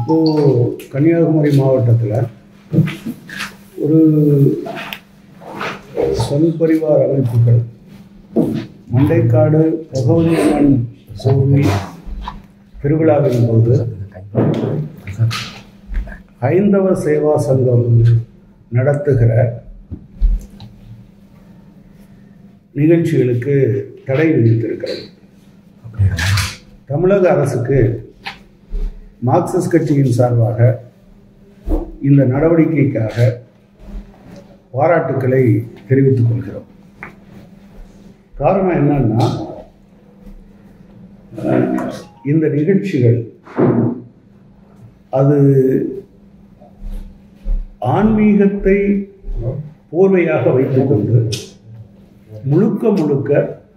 இப்போது கன்னியாகுமரி மாவட்டத்தில் ஒரு சன் பரிவார் அமைப்புகள் மண்டைக்காடு பகவதி அம்மன் கோவில் திருவிழாவின் போது ஹைந்தவ சேவா சங்கம் நடத்துகிற நிகழ்ச்சிகளுக்கு தடை விதித்திருக்கிறது தமிழக அரசுக்கு மார்க்சிஸ்ட் கட்சியின் சார்பாக இந்த நடவடிக்கைக்காக பாராட்டுக்களை தெரிவித்துக் கொள்கிறோம் காரணம் என்னன்னா அஹ், இந்த நிகழ்ச்சிகள் அது ஆன்மீகத்தை போர்வையாக வைத்துக்கொண்டு முழுக்க முழுக்க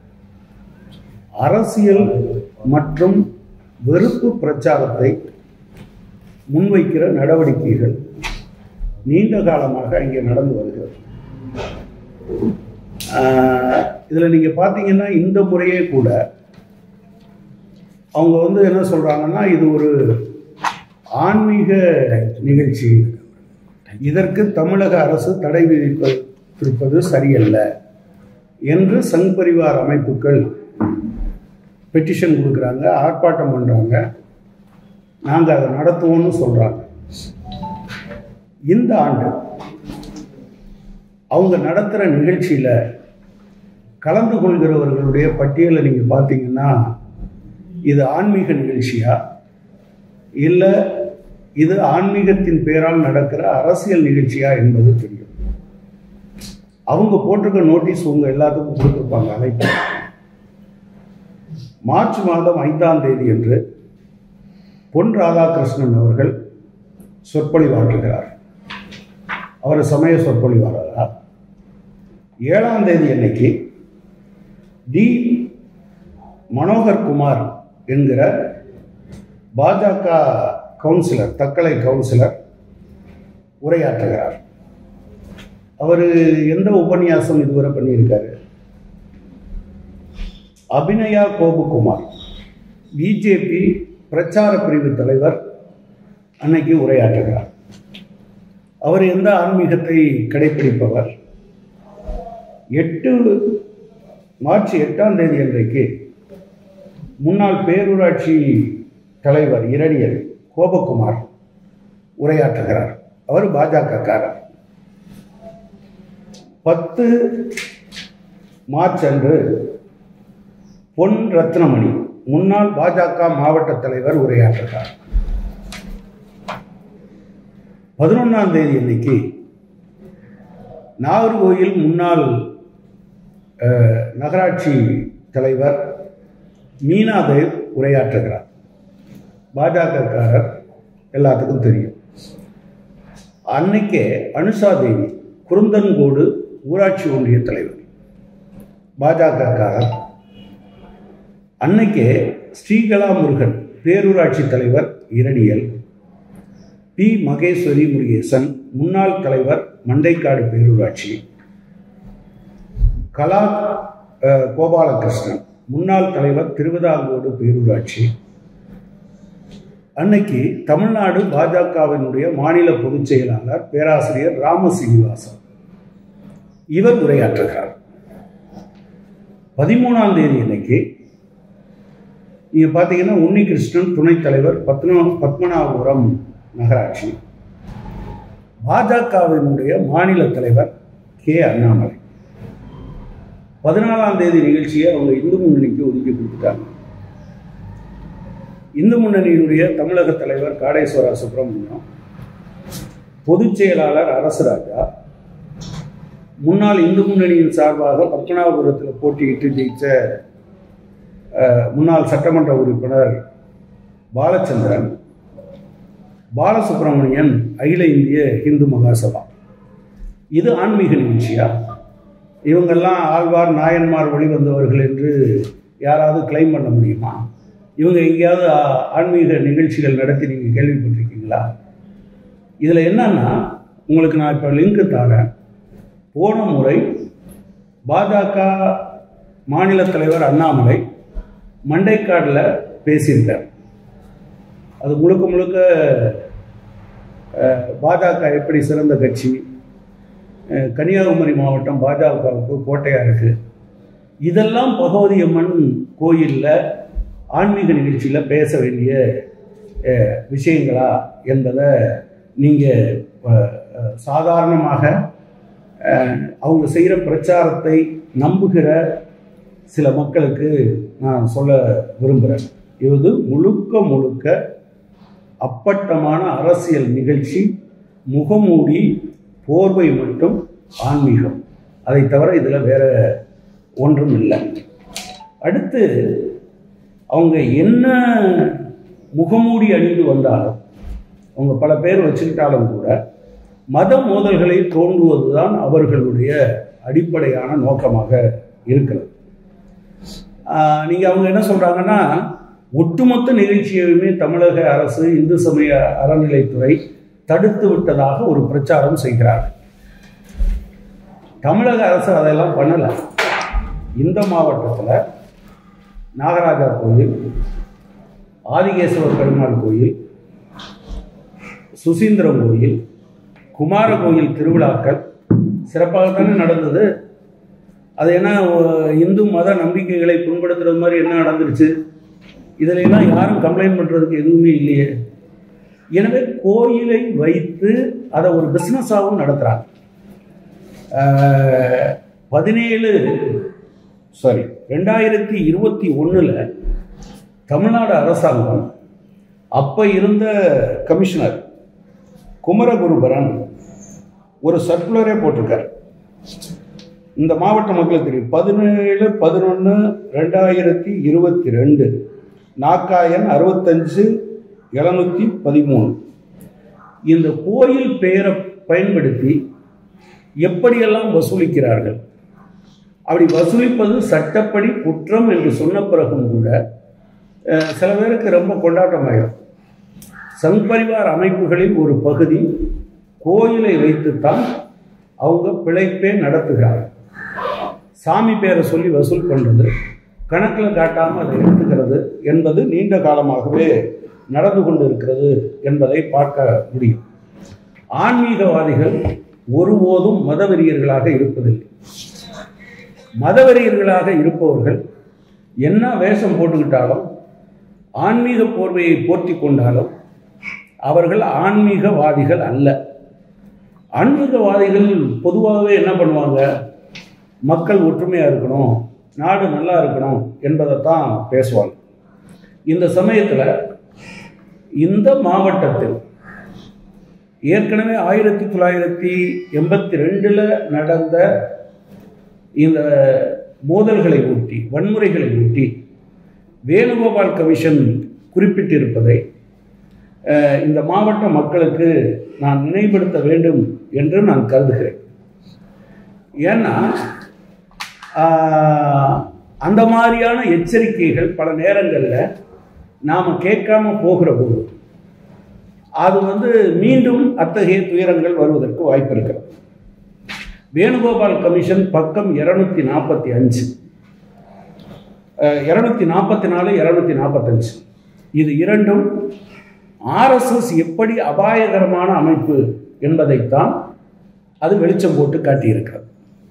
அரசியல் மற்றும் வெறுப்பு பிரச்சாரத்தை முன்வைக்கிற நடவடிக்கைகள் நீண்ட காலமாக இங்கே நடந்து வருகிறது ஆஹ், இதுல நீங்க பார்த்தீங்கன்னா இந்த முறையே கூட அவங்க வந்து என்ன சொல்றாங்கன்னா இது ஒரு ஆன்மீக நிகழ்ச்சி இதற்கு தமிழக அரசு தடை விதித்திருப்பது சரியல்ல என்று சங் பரிவார் அமைப்புகள் பெட்டிஷன் கொடுக்குறாங்க ஆர்ப்பாட்டம் பண்ணுறாங்க நாங்கள் அதை நடத்துவோம்னு சொல்கிறாங்க இந்த ஆண்டு அவங்க நடத்துகிற நிகழ்ச்சியில் கலந்து கொள்கிறவர்களுடைய பட்டியலை நீங்கள் பார்த்தீங்கன்னா இது ஆன்மீக நிகழ்ச்சியா இல்லை இது ஆன்மீகத்தின் பெயரால் நடக்கிற அரசியல் நிகழ்ச்சியா என்பது தெரியும் அவங்க போட்டிருக்க நோட்டீஸ் உங்க எல்லாத்துக்கும் கொடுத்துருப்பாங்க அழைப்பு மார்ச் மாதம் ஐந்தாம் தேதி அன்று பொன் ராதாகிருஷ்ணன் அவர்கள் சொற்பொழிவாற்றுகிறார் அவர் சமய சொற்பொழிவாளரா ஏழாம் தேதி அன்னைக்கு டி மனோகர் குமார் என்கிற பாஜக கவுன்சிலர் தக்கலை கவுன்சிலர் உரையாற்றுகிறார் அவர் எந்த உபன்யாசம் இதுவரை பண்ணியிருக்காரு அபிநயா கோபகுமார் பிஜேபி பிரச்சார பிரிவு தலைவர் அன்னைக்கு உரையாற்றுகிறார் அவர் எந்த ஆன்மீகத்தை கடைபிடிப்பவர் எட்டு மார்ச் எட்டாம் தேதி அன்றைக்கு முன்னாள் பேரூராட்சி தலைவர் இரணியல் கோபகுமார் உரையாற்றுகிறார் அவர் பாஜகக்காரர் பத்து மார்ச் அன்று பொன் ரத்னமணி முன்னாள் பாஜக மாவட்ட தலைவர் உரையாற்றுகிறார் பதினொன்றாம் தேதி அன்னைக்கு நாகர்கோயில் முன்னாள் அஹ், நகராட்சி தலைவர் மீனாதேவ் உரையாற்றுகிறார் பாஜகக்காரர் எல்லாத்துக்கும் தெரியும் அன்னைக்கே அனுஷா தேவி குருந்தன்கோடு ஊராட்சி ஒன்றிய தலைவர் பாஜகக்காரர் அன்னைக்கே ஸ்ரீகலா முருகன் பேரூராட்சி தலைவர் இரணியல் பி மகேஸ்வரி முருகேசன் முன்னாள் தலைவர் மண்டைக்காடு பேரூராட்சி கலா அஹ், கோபாலகிருஷ்ணன் முன்னாள் தலைவர் திருவிதாங்கோடு பேரூராட்சி அன்னைக்கு தமிழ்நாடு பாஜகவினுடைய மாநில பொதுச் செயலாளர் பேராசிரியர் ராம சீனிவாசன் இவர் உரையாற்றுகிறார் பதிமூணாம் தேதி அன்னைக்கு நீங்க பார்த்தீங்கன்னா உன்னிகிருஷ்ணன் துணைத் தலைவர் பத்ம பத்மநாபபுரம் நகராட்சி பாஜகவினுடைய மாநில தலைவர் கே அண்ணாமலை பதினாலாம் தேதி நிகழ்ச்சியை அவங்க இந்து முன்னணிக்கு ஒதுக்கி கொடுத்துட்டாங்க இந்து முன்னணியினுடைய தமிழக தலைவர் காடேஸ்வரா சுப்பிரமணியம் பொதுச் செயலாளர் அரசராஜா முன்னாள் இந்து முன்னணியின் சார்பாக பத்மநாபபுரத்தில் போட்டியிட்டு ஜெயிச்ச அஹ், முன்னாள் சட்டமன்ற உறுப்பினர் பாலச்சந்திரன் பாலசுப்ரமணியன் அகில இந்திய இந்து மகாசபா இது ஆன்மீக நிகழ்ச்சியா இவங்கெல்லாம் ஆழ்வார் நாயன்மார் வெளிவந்தவர்கள் என்று யாராவது கிளைம் பண்ண முடியுமா இவங்க எங்கேயாவது ஆ- ஆன்மீக நிகழ்ச்சிகள் நடத்தி நீங்கள் கேள்விப்பட்டிருக்கீங்களா இதில் என்னன்னா உங்களுக்கு நான் இப்போ லிங்க் தரேன் போன முறை பாஜக மாநில தலைவர் அண்ணாமலை மண்டைக்காடில் பேசியிருக்கார் அது முழுக்க முழுக்க அஹ், பாஜக எப்படி சிறந்த கட்சி அஹ், கன்னியாகுமரி மாவட்டம் பாஜகவுக்கு கோட்டையாக இருக்குது இதெல்லாம் பகவதி அம்மன் கோயிலில் ஆன்மீக நிகழ்ச்சியில் பேச வேண்டிய அஹ், விஷயங்களா என்பதை நீங்கள் சாதாரணமாக அஹ், அவங்க செய்கிற பிரச்சாரத்தை நம்புகிற சில மக்களுக்கு நான் சொல்ல விரும்புகிறேன் இது முழுக்க முழுக்க அப்பட்டமான அரசியல் நிகழ்ச்சி முகமூடி போர்வை மட்டும் ஆன்மீகம் அதை தவிர இதில் வேற ஒன்றும் இல்லை அடுத்து அவங்க என்ன முகமூடி அணிந்து வந்தாலும் அவங்க பல பேர் வச்சுக்கிட்டாலும் கூட மத மோதல்களை தோண்டுவதுதான் அவர்களுடைய அடிப்படையான நோக்கமாக இருக்கிறது ஆஹ் நீங்க அவங்க என்ன சொல்றாங்கன்னா ஒட்டுமொத்த நிகழ்ச்சியையுமே தமிழக அரசு இந்து சமய அறநிலைத்துறை தடுத்து விட்டதாக ஒரு பிரச்சாரம் செய்கிறார்கள் தமிழக அரசு அதெல்லாம் பண்ணல இந்த மாவட்டத்தில் நாகராஜா கோயில் ஆதிகேசவ பெருமாள் கோயில் சுசீந்திரம் கோயில் குமார கோயில் திருவிழாக்கள் சிறப்பாகத்தானே நடந்தது அது என்ன அஹ், இந்து மத நம்பிக்கைகளை புண்படுத்துறது மாதிரி என்ன நடந்துருச்சு இதுல எல்லாம் யாரும் கம்ப்ளைண்ட் பண்ணுறதுக்கு எதுவுமே இல்லையே எனவே கோயிலை வைத்து அதை ஒரு பிஸ்னஸாகவும் நடத்துகிறாங்க பதினேழு சாரி ரெண்டாயிரத்தி இருபத்தி ஒன்றில் தமிழ்நாடு அரசாங்கம் அப்போ இருந்த கமிஷனர் குமரகுருபரன் ஒரு சர்க்குலரே போட்டிருக்கார் இந்த மாவட்ட மக்களுக்கு தெரியும் பதினேழு பதினொன்று ரெண்டாயிரத்தி இருபத்தி ரெண்டு நாக்காயன் அறுபத்தஞ்சு எழுநூற்றி பதிமூணு இந்த கோயில் பெயரை பயன்படுத்தி எப்படியெல்லாம் வசூலிக்கிறார்கள் அப்படி வசூலிப்பது சட்டப்படி குற்றம் என்று சொன்ன பிறகும் கூட அஹ், சில பேருக்கு ரொம்ப கொண்டாட்டமாயிடும் சங் பரிவார் அமைப்புகளில் ஒரு பகுதி கோயிலை வைத்துத்தான் அவங்க பிழைப்பே நடத்துகிறார்கள் சாமி பேரை சொல்லி வசூல் பண்ணுறது கணக்கில் காட்டாமல் அதை எடுத்துக்கிறது என்பது நீண்ட காலமாகவே நடந்து கொண்டு இருக்கிறது என்பதை பார்க்க முடியும் ஆன்மீகவாதிகள் ஒருபோதும் மதவெறியர்களாக இருப்பதில்லை மதவெறியர்களாக இருப்பவர்கள் என்ன வேஷம் போட்டுக்கிட்டாலும் ஆன்மீக போர்வையை போர்த்தி கொண்டாலும் அவர்கள் ஆன்மீகவாதிகள் அல்ல ஆன்மீகவாதிகள் பொதுவாகவே என்ன பண்ணுவாங்க மக்கள் ஒற்றுமையாக இருக்கணும் நாடு நல்லா இருக்கணும் என்பதைத்தான் பேசுவாங்க இந்த சமயத்தில் இந்த மாவட்டத்தில் ஏற்கனவே ஆயிரத்தி தொள்ளாயிரத்தி எண்பத்தி ரெண்டில் நடந்த இந்த மோதல்களை ஒட்டி வன்முறைகளை ஒட்டி வேணுகோபால் கமிஷன் குறிப்பிட்டிருப்பதை அஹ், இந்த மாவட்ட மக்களுக்கு நான் நினைவுபடுத்த வேண்டும் என்று நான் கருதுகிறேன் ஏன்னா ஆஹ், அந்த மாதிரியான எச்சரிக்கைகள் பல நேரங்களில் நாம் கேட்காம போகிற போது அது வந்து மீண்டும் அத்தகைய துயரங்கள் வருவதற்கு வாய்ப்பு இருக்கிறது வேணுகோபால் கமிஷன் பக்கம் இருநூத்தி நாற்பத்தி அஞ்சு இருநூத்தி நாற்பத்தி நாலு இருநூத்தி நாற்பத்தஞ்சு இது இரண்டும் ஆர்எஸ்எஸ் எப்படி அபாயகரமான அமைப்பு என்பதைத்தான் அது வெளிச்சம் போட்டு காட்டியிருக்கிறது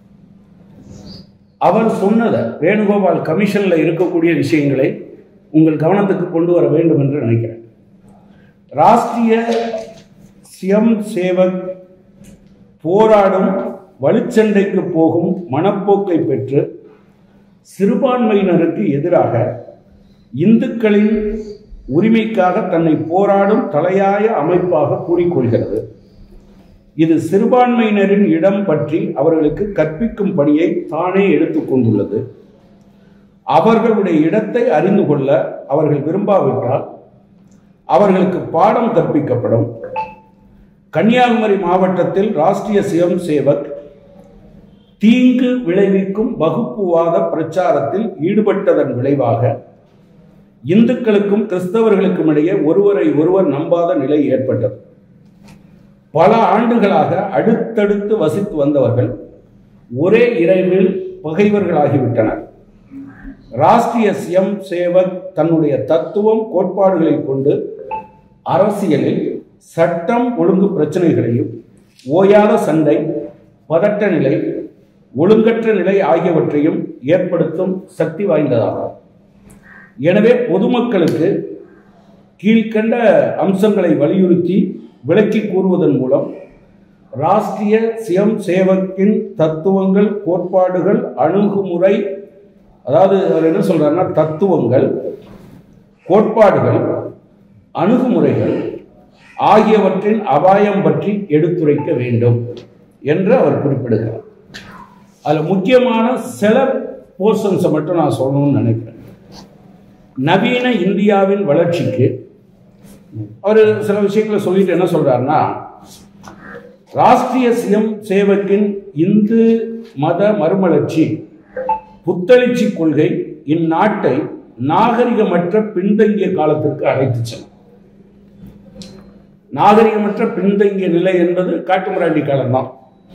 அவர் சொன்னதை வேணுகோபால் கமிஷனில் இருக்கக்கூடிய விஷயங்களை உங்கள் கவனத்துக்கு கொண்டு வர வேண்டும் என்று நினைக்கிறேன் ராஷ்டிரிய சியம் சேவக் போராடும் வலுச்சண்டைக்கு போகும் மனப்போக்கை பெற்று சிறுபான்மையினருக்கு எதிராக இந்துக்களின் உரிமைக்காக தன்னை போராடும் தலையாய அமைப்பாக கூறிக்கொள்கிறது இது சிறுபான்மையினரின் இடம் பற்றி அவர்களுக்கு கற்பிக்கும் பணியை தானே எடுத்துக்கொண்டுள்ளது அவர்களுடைய இடத்தை அறிந்து கொள்ள அவர்கள் விரும்பாவிட்டால் அவர்களுக்கு பாடம் கற்பிக்கப்படும் கன்னியாகுமரி மாவட்டத்தில் ராஷ்டிரிய சிவம் சேவக் தீங்கு விளைவிக்கும் வகுப்புவாத பிரச்சாரத்தில் ஈடுபட்டதன் விளைவாக இந்துக்களுக்கும் கிறிஸ்தவர்களுக்கும் இடையே ஒருவரை ஒருவர் நம்பாத நிலை ஏற்பட்டது பல ஆண்டுகளாக அடுத்தடுத்து வசித்து வந்தவர்கள் ஒரே இறைவில் பகைவர்களாகிவிட்டனர் ராஷ்டிரிய சியம் சேவக் தன்னுடைய தத்துவம் கோட்பாடுகளை கொண்டு அரசியலில் சட்டம் ஒழுங்கு பிரச்சனைகளையும் ஓயாத சண்டை பதட்ட நிலை ஒழுங்கற்ற நிலை ஆகியவற்றையும் ஏற்படுத்தும் சக்தி வாய்ந்ததாகும் எனவே பொதுமக்களுக்கு கீழ்கண்ட அம்சங்களை வலியுறுத்தி விளக்கி கூறுவதன் மூலம் ராஷ்டிரிய சியம் சேவக்கின் தத்துவங்கள் கோட்பாடுகள் அணுகுமுறை அதாவது அவர் என்ன சொல்றாருன்னா தத்துவங்கள் கோட்பாடுகள் அணுகுமுறைகள் ஆகியவற்றின் அபாயம் பற்றி எடுத்துரைக்க வேண்டும் என்று அவர் குறிப்பிடுகிறார் அதில் முக்கியமான சில போர்ஷன்ஸை மட்டும் நான் சொல்லணும்னு நினைக்கிறேன் நவீன இந்தியாவின் வளர்ச்சிக்கு அவர் சில விஷயங்களை சொல்லிட்டு என்ன சொல்றாருன்னா ராஷ்டிரிய சியம் சேவக்கின் இந்து மத மறுமலர்ச்சி புத்தெழுச்சி கொள்கை இந்நாட்டை நாகரிகமற்ற பின்தங்கிய காலத்திற்கு அழைத்து செல்லும் நாகரிகமற்ற பின்தங்கிய நிலை என்பது காட்டுமிராண்டி காலம்தான்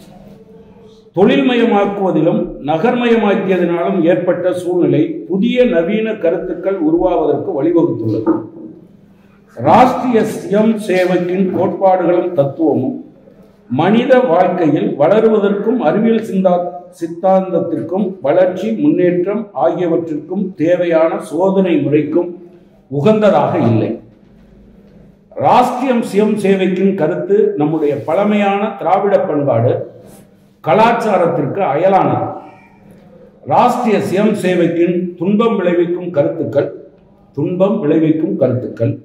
தொழில்மயமாக்குவதிலும் நகர்மயமாக்கியதினாலும் ஏற்பட்ட சூழ்நிலை புதிய நவீன கருத்துக்கள் உருவாவதற்கு வழிவகுத்துள்ளது ராஷ்டிரிய சியம் சேவக்கின் கோட்பாடுகளும் தத்துவமும் மனித வாழ்க்கையில் வளருவதற்கும் அறிவியல் சிந்தா சித்தாந்தத்திற்கும் வளர்ச்சி முன்னேற்றம் ஆகியவற்றிற்கும் தேவையான சோதனை முறைக்கும் உகந்ததாக இல்லை ராஷ்டிரியம் சியம் சேவைக்கின் கருத்து நம்முடைய பழமையான திராவிட பண்பாடு கலாச்சாரத்திற்கு அயலானது ராஷ்டிரிய சியம் சேவைக்கின் துன்பம் விளைவிக்கும் கருத்துக்கள் துன்பம் விளைவிக்கும் கருத்துக்கள்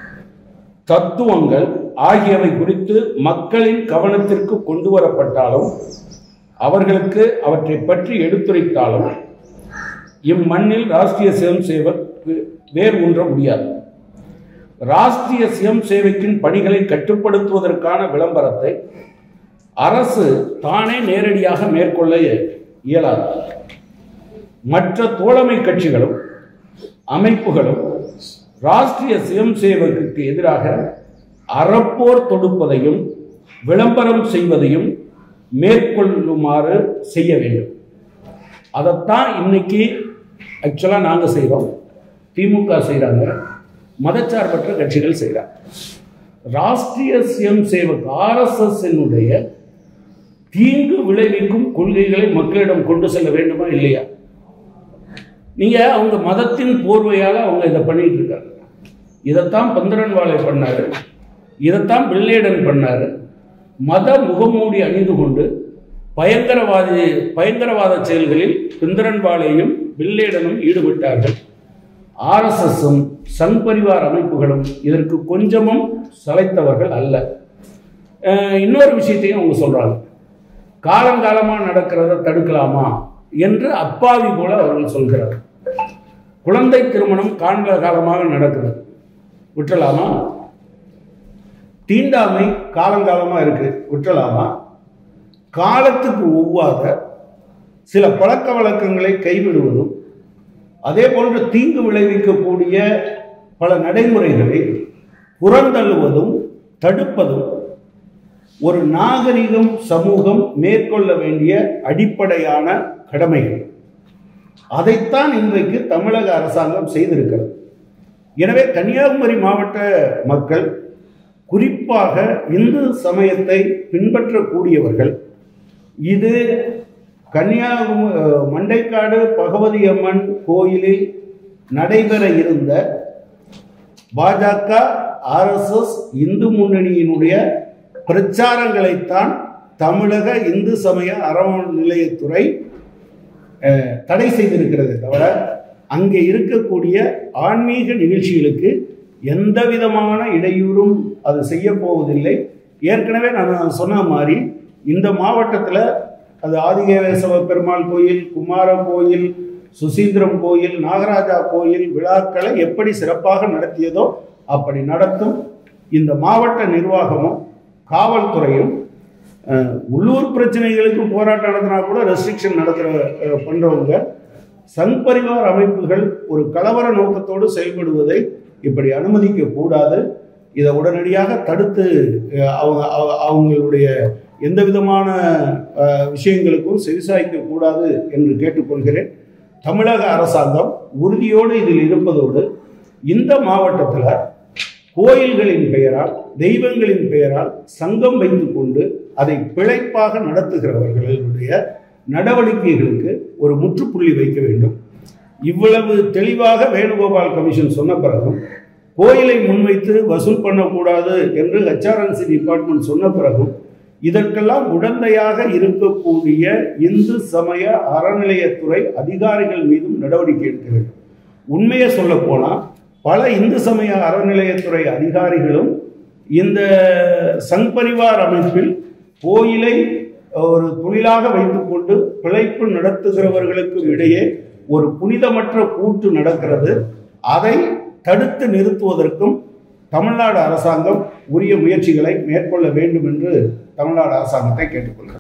தத்துவங்கள் ஆகியவை குறித்து மக்களின் கவனத்திற்கு கொண்டு வரப்பட்டாலும் அவர்களுக்கு அவற்றை பற்றி எடுத்துரைத்தாலும் இம்மண்ணில் ராஷ்டிரிய சிவம் சேவக் வேர் ஊன்ற முடியாது ராஷ்டிரிய சிவம் சேவைக்கின் பணிகளை கட்டுப்படுத்துவதற்கான விளம்பரத்தை அரசு தானே நேரடியாக மேற்கொள்ள இயலாது மற்ற தோழமை கட்சிகளும் அமைப்புகளும் ராஷ்டிரிய சிவம் சேவகுக்கு எதிராக அறப்போர் தொடுப்பதையும் விளம்பரம் செய்வதையும் மேற்கொள்ளுமாறு செய்ய வேண்டும் அதைத்தான் இன்னைக்கு ஆக்சுவலாக நாங்கள் செய்கிறோம் திமுக செய்கிறாங்க மதச்சார்பற்ற கட்சிகள் செய்கிறாங்க ராஷ்டிரிய சிஎம் சேவக் ஆர்எஸ்எஸ் என்னுடைய தீங்கு விளைவிக்கும் கொள்கைகளை மக்களிடம் கொண்டு செல்ல வேண்டுமா இல்லையா நீங்க அவங்க மதத்தின் போர்வையால அவங்க இதை பண்ணிட்டு இருக்காங்க இதைத்தான் பந்தரன்வாலை பண்ணாரு இதைத்தான் பில்லேடன் பண்ணாரு மத முகமூடி அணிந்து கொண்டு பயங்கரவாதி பயங்கரவாத செயல்களில் பிந்தரன்வாலையும் பில்லேடனும் ஈடுபட்டார்கள் ஆர்எஸ்எஸும் சங் பரிவார் அமைப்புகளும் இதற்கு கொஞ்சமும் சளைத்தவர்கள் அல்ல அஹ் இன்னொரு விஷயத்தையும் அவங்க சொல்றாங்க காலங்காலமாக நடக்கிறத தடுக்கலாமா என்று அப்பாவி போல அவர்கள் சொல்கிறார் குழந்தை திருமணம் காண்க காலமாக நடக்குது விட்டுலாமா தீண்டாமை காலங்காலமாக இருக்கு விட்டுலாமா காலத்துக்கு ஒவ்வாத சில பழக்க வழக்கங்களை கைவிடுவதும் அதே போன்று தீங்கு விளைவிக்கக்கூடிய பல நடைமுறைகளை புறந்தள்ளுவதும் தடுப்பதும் ஒரு நாகரிகம் சமூகம் மேற்கொள்ள வேண்டிய அடிப்படையான கடமைகள் அதைத்தான் இன்றைக்கு தமிழக அரசாங்கம் செய்திருக்கிறது எனவே கன்னியாகுமரி மாவட்ட மக்கள் குறிப்பாக இந்து சமயத்தை பின்பற்றக்கூடியவர்கள் இது கன்னியாகுமரி மண்டைக்காடு பகவதி அம்மன் கோயிலில் நடைபெற இருந்த பாஜக ஆர்எஸ்எஸ் இந்து முன்னணியினுடைய பிரச்சாரங்களைத்தான் தமிழக இந்து சமய அறநிலையத்துறை அஹ், தடை செய்திருக்கிறது தவிர அங்கே இருக்கக்கூடிய ஆன்மீக நிகழ்ச்சிகளுக்கு எந்த விதமான இடையூறும் அது செய்ய போவதில்லை ஏற்கனவே நான் சொன்ன மாதிரி இந்த மாவட்டத்தில் அது ஆதிகேசவ பெருமாள் கோயில் குமார கோயில் சுசீந்திரம் கோயில் நாகராஜா கோயில் விழாக்களை எப்படி சிறப்பாக நடத்தியதோ அப்படி நடத்தும் இந்த மாவட்ட நிர்வாகமும் காவல்துறையும் அஹ், உள்ளூர் பிரச்சனைகளுக்கு போராட்டம் நடத்தினா கூட ரெஸ்ட்ரிக்ஷன் நடத்துகிற பண்ணுறவங்க சங் பரிவார் அமைப்புகள் ஒரு கலவர நோக்கத்தோடு செயல்படுவதை இப்படி அனுமதிக்க கூடாது இதை உடனடியாக தடுத்து அஹ், அவங்க அவ- அவங்களுடைய எந்த விதமான அஹ், விஷயங்களுக்கும் செவிசாய்க்க கூடாது என்று கேட்டுக்கொள்கிறேன் தமிழக அரசாங்கம் உறுதியோடு இதில் இருப்பதோடு இந்த மாவட்டத்தில் கோயில்களின் பெயரால் தெய்வங்களின் பெயரால் சங்கம் வைத்துக்கொண்டு அதை பிழைப்பாக நடத்துகிறவர்களுடைய நடவடிக்கைகளுக்கு ஒரு முற்றுப்புள்ளி வைக்க வேண்டும் இவ்வளவு தெளிவாக வேணுகோபால் கமிஷன் சொன்ன பிறகும் கோயிலை முன்வைத்து வசூல் பண்ணக்கூடாது என்று ஹெச்ஆர்என்சி டிபார்ட்மெண்ட் சொன்ன பிறகும் இதற்கெல்லாம் உடந்தையாக இருக்கக்கூடிய இந்து சமய அறநிலையத்துறை அதிகாரிகள் மீதும் நடவடிக்கை எடுக்க வேண்டும் உண்மையை சொல்ல போனால் பல இந்து சமய அறநிலையத்துறை அதிகாரிகளும் இந்த சங் பரிவார் அமைப்பில் கோயிலை ஒரு தொழிலாக வைத்துக்கொண்டு பிழைப்பு நடத்துகிறவர்களுக்கும் இடையே ஒரு புனிதமற்ற கூட்டு நடக்கிறது அதை தடுத்து நிறுத்துவதற்கும் தமிழ்நாடு அரசாங்கம் உரிய முயற்சிகளை மேற்கொள்ள வேண்டும் என்று தமிழ்நாடு அரசாங்கத்தை கேட்டுக்கொள்கிறேன்